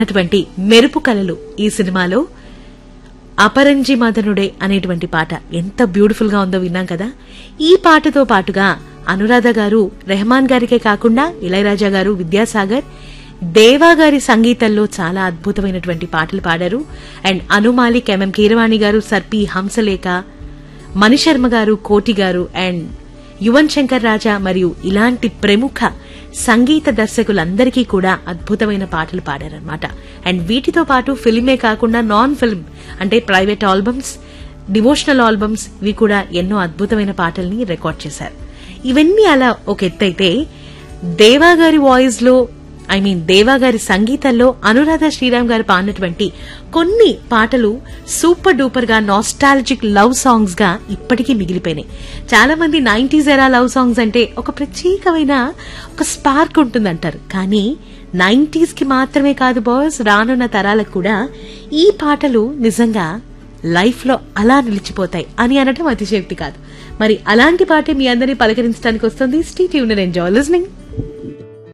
అటువంటి మెరుపు కలలు ఈ సినిమాలో అపరంజి మదనుడే అనేటువంటి పాట ఎంత బ్యూటిఫుల్ గా ఉందో విన్నాం కదా ఈ పాటతో పాటుగా అనురాధ గారు రెహమాన్ గారికే కాకుండా ఇళయరాజా గారు విద్యాసాగర్ దేవా గారి సంగీతంలో చాలా అద్భుతమైనటువంటి పాటలు పాడారు అండ్ అనుమాలిక్ ఎంఎం కీరవాణి గారు సర్పి హంసలేఖ మణిశర్మ గారు కోటి గారు అండ్ యువన్ శంకర్ రాజా మరియు ఇలాంటి ప్రముఖ సంగీత దర్శకులందరికీ కూడా అద్భుతమైన పాటలు పాడారనమాట అండ్ వీటితో పాటు ఫిల్మే కాకుండా నాన్ ఫిల్మ్ అంటే ప్రైవేట్ ఆల్బమ్స్ డివోషనల్ ఆల్బమ్స్ ఇవి కూడా ఎన్నో అద్భుతమైన పాటల్ని రికార్డ్ చేశారు ఇవన్నీ అలా ఒక ఎత్తైతే దేవా గారి వాయిస్ లో ఐ మీన్ దేవా గారి సంగీతంలో అనురాధ శ్రీరామ్ గారు పాడినటువంటి కొన్ని పాటలు సూపర్ డూపర్ గా నాస్టాలజిక్ లవ్ సాంగ్స్ గా ఇప్పటికీ మిగిలిపోయినాయి చాలా మంది నైన్టీస్ ఎరా లవ్ సాంగ్స్ అంటే ఒక ప్రత్యేకమైన ఒక స్పార్క్ ఉంటుందంటారు కానీ నైన్టీస్ కి మాత్రమే కాదు బాయ్స్ రానున్న తరాలకు కూడా ఈ పాటలు నిజంగా లైఫ్ లో అలా నిలిచిపోతాయి అని అనటం అతిశక్తి కాదు మరి అలాంటి పాటే మీ అందరినీ పలకరించడానికి వస్తుంది స్టీ ట్యూనర్ ఎంజాయ్ లిస్నింగ్